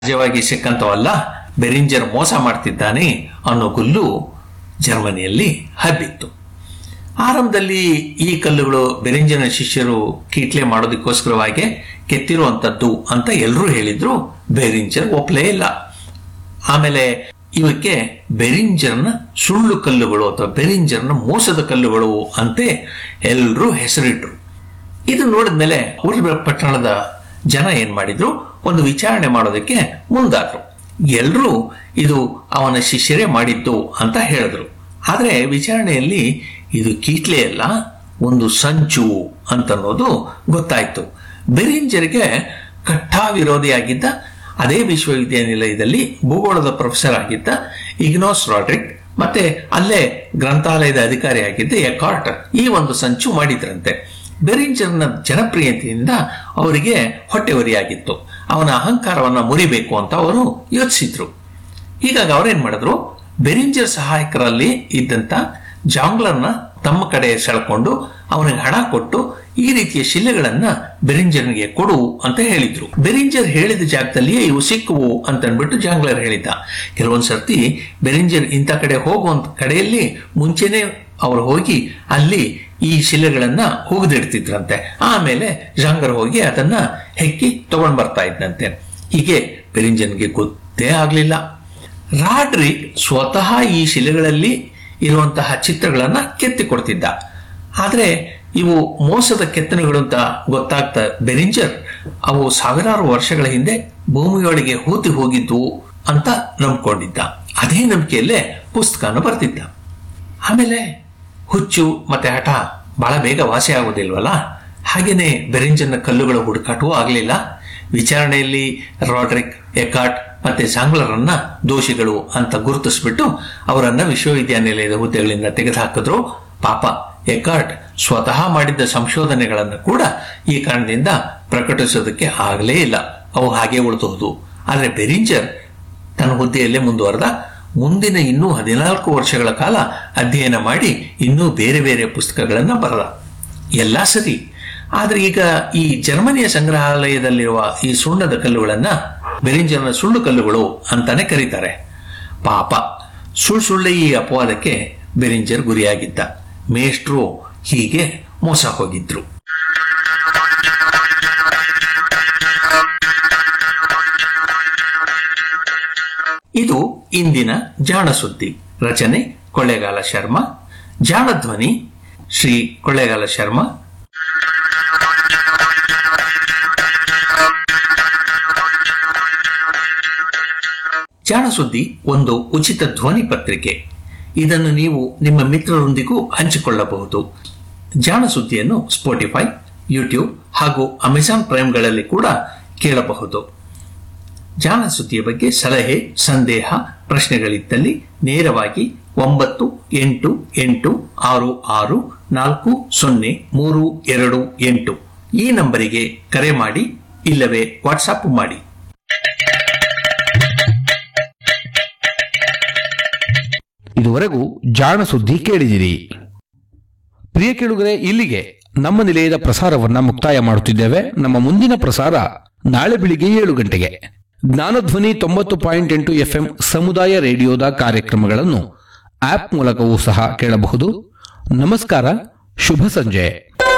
ಸಹಜವಾಗಿ ಸಿಕ್ಕಂತವಲ್ಲ ಬೆರಿಂಜರ್ ಮೋಸ ಮಾಡ್ತಿದ್ದಾನೆ ಅನ್ನೋ ಗುಲ್ಲು ಜರ್ಮನಿಯಲ್ಲಿ ಹಬ್ಬಿತ್ತು ಆರಂಭದಲ್ಲಿ ಈ ಕಲ್ಲುಗಳು ಬೆರಿಂಜನ ಶಿಷ್ಯರು ಕೀಟ್ಲೆ ಮಾಡೋದಕ್ಕೋಸ್ಕರವಾಗಿ ಕೆತ್ತಿರುವಂತದ್ದು ಅಂತ ಎಲ್ಲರೂ ಹೇಳಿದ್ರು ಬೆರಿಂಜರ್ ಒಪ್ಪಲೇ ಇಲ್ಲ ಆಮೇಲೆ ಇವಕ್ಕೆ ಬೆರಿಂಜರ್ನ ಸುಳ್ಳು ಕಲ್ಲುಗಳು ಅಥವಾ ಬೆರಿಂಜರ್ನ ಮೋಸದ ಕಲ್ಲುಗಳು ಅಂತೆ ಎಲ್ಲರೂ ಹೆಸರಿಟ್ರು ಇದು ನೋಡಿದ್ಮೇಲೆ ಊರ್ಬ ಪಟ್ಟಣದ ಜನ ಏನ್ ಮಾಡಿದ್ರು ಒಂದು ವಿಚಾರಣೆ ಮಾಡೋದಕ್ಕೆ ಮುಂದಾದ್ರು ಎಲ್ಲರೂ ಇದು ಅವನ ಶಿಷ್ಯರೇ ಮಾಡಿದ್ದು ಅಂತ ಹೇಳಿದ್ರು ಆದ್ರೆ ವಿಚಾರಣೆಯಲ್ಲಿ ಇದು ಕೀಟ್ಲೆ ಅಲ್ಲ ಒಂದು ಸಂಚು ಅಂತನ್ನೋದು ಗೊತ್ತಾಯ್ತು ಬೆರಿಂಜರ್ಗೆ ಕಟ್ಟಾ ವಿರೋಧಿಯಾಗಿದ್ದ ಅದೇ ವಿಶ್ವವಿದ್ಯಾನಿಲಯದಲ್ಲಿ ಭೂಗೋಳದ ಪ್ರೊಫೆಸರ್ ಆಗಿದ್ದ ಇಗ್ನೋಸ್ ರಾಡ್ರಿಕ್ ಮತ್ತೆ ಅಲ್ಲೇ ಗ್ರಂಥಾಲಯದ ಅಧಿಕಾರಿಯಾಗಿದ್ದ ಎಕಾರ್ಟ್ ಈ ಒಂದು ಸಂಚು ಮಾಡಿದ್ರಂತೆ ಬೆರಿಂಜರ್ನ ಜನಪ್ರಿಯತೆಯಿಂದ ಅವರಿಗೆ ಹೊಟ್ಟೆವರಿಯಾಗಿತ್ತು ಅವನ ಅಹಂಕಾರವನ್ನ ಮುರಿಬೇಕು ಅಂತ ಅವರು ಯೋಚಿಸಿದ್ರು ಹೀಗಾಗಿ ಅವ್ರೇನ್ ಮಾಡಿದ್ರು ಬೆರಿಂಜರ್ ಸಹಾಯಕರಲ್ಲಿ ಇದ್ದಂತ ಜಾಂಗ್ಲರ್ನ ತಮ್ಮ ಕಡೆ ಸೆಳ್ಕೊಂಡು ಅವನಿಗೆ ಹಣ ಕೊಟ್ಟು ಈ ರೀತಿಯ ಶಿಲೆಗಳನ್ನ ಬೆರಿಂಜರ್ನಿಗೆ ಕೊಡು ಅಂತ ಹೇಳಿದ್ರು ಬೆರಿಂಜರ್ ಹೇಳಿದ ಜಾಗದಲ್ಲಿಯೇ ಇವು ಸಿಕ್ಕುವು ಅಂತ ಅಂದ್ಬಿಟ್ಟು ಜಾಂಗ್ಲರ್ ಹೇಳಿದ್ದ ಕೆಲವೊಂದ್ ಸರ್ತಿ ಬೆರಿಂಜರ್ ಇಂಥ ಕಡೆ ಹೋಗುವಂತ ಕಡೆಯಲ್ಲಿ ಮುಂಚೆನೆ ಅವ್ರು ಹೋಗಿ ಅಲ್ಲಿ ಈ ಶಿಲೆಗಳನ್ನ ಹೋಗದಿಡ್ತಿದ್ರಂತೆ ಆಮೇಲೆ ಜಾಂಗರ್ ಹೋಗಿ ಅದನ್ನ ಹೆಕ್ಕಿ ತಗೊಂಡ್ ಬರ್ತಾ ಇದ್ದಂತೆ ಹೀಗೆ ಬೆರಿಂಜನ್ಗೆ ಗೊತ್ತೇ ಆಗ್ಲಿಲ್ಲ ರಾಡ್ರಿಕ್ ಸ್ವತಃ ಈ ಶಿಲೆಗಳಲ್ಲಿ ಇರುವಂತಹ ಚಿತ್ರಗಳನ್ನ ಕೆತ್ತಿ ಕೊಡ್ತಿದ್ದ ಆದ್ರೆ ಇವು ಮೋಸದ ಕೆತ್ತನೆಗಳು ಅಂತ ಗೊತ್ತಾಗ್ತಾ ಬೆರಿಂಜರ್ ಅವು ಸಾವಿರಾರು ವರ್ಷಗಳ ಹಿಂದೆ ಭೂಮಿಯೊಳಗೆ ಹೂತಿ ಹೋಗಿದ್ವು ಅಂತ ನಂಬ್ಕೊಂಡಿದ್ದ ಅದೇ ನಂಬಿಕೆಯಲ್ಲೇ ಪುಸ್ತಕನ ಬರ್ತಿದ್ದ ಆಮೇಲೆ ಹುಚ್ಚು ಮತ್ತೆ ಹಠ ಬಹಳ ಬೇಗ ವಾಸಿ ಆಗೋದಿಲ್ವಲ್ಲ ಹಾಗೇನೆ ಬೆರಿಂಜನ್ನ ಕಲ್ಲುಗಳ ಹುಡುಕಾಟವೂ ಆಗಲಿಲ್ಲ ವಿಚಾರಣೆಯಲ್ಲಿ ರಾಡ್ರಿಕ್ ಎಕಾಟ್ ಮತ್ತೆ ಜಾಂಗ್ಲರನ್ನ ದೋಷಿಗಳು ಅಂತ ಗುರುತಿಸ್ಬಿಟ್ಟು ಅವರನ್ನ ವಿಶ್ವವಿದ್ಯಾನಿಲಯದ ಹುದ್ದೆಗಳಿಂದ ತೆಗೆದುಹಾಕಿದ್ರು ಪಾಪ ಎಕಾಟ್ ಸ್ವತಃ ಮಾಡಿದ್ದ ಸಂಶೋಧನೆಗಳನ್ನು ಕೂಡ ಈ ಕಾರಣದಿಂದ ಪ್ರಕಟಿಸೋದಕ್ಕೆ ಆಗಲೇ ಇಲ್ಲ ಅವು ಹಾಗೆ ಉಳಿದೋದು ಆದರೆ ಬೆರಿಂಜರ್ ತನ್ನ ಹುದ್ದೆಯಲ್ಲೇ ಮುಂದುವರೆದ ಮುಂದಿನ ಇನ್ನೂ ಹದಿನಾಲ್ಕು ವರ್ಷಗಳ ಕಾಲ ಅಧ್ಯಯನ ಮಾಡಿ ಇನ್ನೂ ಬೇರೆ ಬೇರೆ ಪುಸ್ತಕಗಳನ್ನು ಬರೆದ ಎಲ್ಲ ಸರಿ ಆದ್ರೆ ಈಗ ಈ ಜರ್ಮನಿಯ ಸಂಗ್ರಹಾಲಯದಲ್ಲಿರುವ ಈ ಸುಣ್ಣದ ಕಲ್ಲುಗಳನ್ನ ಬೆರಿಂಜರ್ನ ಸುಳ್ಳು ಕಲ್ಲುಗಳು ಅಂತಾನೆ ಕರೀತಾರೆ ಪಾಪ ಸುಳ್ಳು ಸುಳ್ಳೆ ಈ ಅಪವಾದಕ್ಕೆ ಬೆರಿಂಜರ್ ಗುರಿಯಾಗಿದ್ದ ಮೇಷ್ಟ್ರು ಹೀಗೆ ಮೋಸ ಹೋಗಿದ್ರು ಇದು ಇಂದಿನ ಜಾಣ ಸುದ್ದಿ ರಚನೆ ಕೊಳ್ಳೇಗಾಲ ಶರ್ಮಾ ಜಾಣ ಧ್ವನಿ ಶ್ರೀ ಕೊಳ್ಳೇಗಾಲ ಶರ್ಮಾ ಜಾಣ ಸುದ್ದಿ ಒಂದು ಉಚಿತ ಧ್ವನಿ ಪತ್ರಿಕೆ ಇದನ್ನು ನೀವು ನಿಮ್ಮ ಮಿತ್ರರೊಂದಿಗೂ ಹಂಚಿಕೊಳ್ಳಬಹುದು ಜಾಣ ಸುದ್ದಿಯನ್ನು ಸ್ಪೋಟಿಫೈ ಯೂಟ್ಯೂಬ್ ಹಾಗೂ ಅಮೆಜಾನ್ ಪ್ರೈಮ್ಗಳಲ್ಲಿ ಕೂಡ ಕೇಳಬಹುದು ಜಾಣ ಸುದ್ದಿಯ ಬಗ್ಗೆ ಸಲಹೆ ಸಂದೇಹ ಪ್ರಶ್ನೆಗಳಿದ್ದಲ್ಲಿ ನೇರವಾಗಿ ಒಂಬತ್ತು ಎಂಟು ಎಂಟು ಆರು ಆರು ನಾಲ್ಕು ಸೊನ್ನೆ ಮೂರು ಎರಡು ಎಂಟು ಈ ನಂಬರಿಗೆ ಕರೆ ಮಾಡಿ ಇಲ್ಲವೇ ವಾಟ್ಸಾಪ್ ಮಾಡಿ ಇದುವರೆಗೂ ಜಾಣ ಸುದ್ದಿ ಕೇಳಿದಿರಿ ಪ್ರಿಯ ಕೇಳುಗರೆ ಇಲ್ಲಿಗೆ ನಮ್ಮ ನಿಲಯದ ಪ್ರಸಾರವನ್ನ ಮುಕ್ತಾಯ ಮಾಡುತ್ತಿದ್ದೇವೆ ನಮ್ಮ ಮುಂದಿನ ಪ್ರಸಾರ ನಾಳೆ ಬೆಳಿಗ್ಗೆ ಏಳು ಗಂಟೆಗೆ ಜ್ಞಾನಧ್ವನಿ ತೊಂಬತ್ತು ಪಾಯಿಂಟ್ ಎಂಟು ಎಫ್ಎಂ ಸಮುದಾಯ ರೇಡಿಯೋದ ಕಾರ್ಯಕ್ರಮಗಳನ್ನು ಆಪ್ ಮೂಲಕವೂ ಸಹ ಕೇಳಬಹುದು ನಮಸ್ಕಾರ ಶುಭ ಸಂಜೆ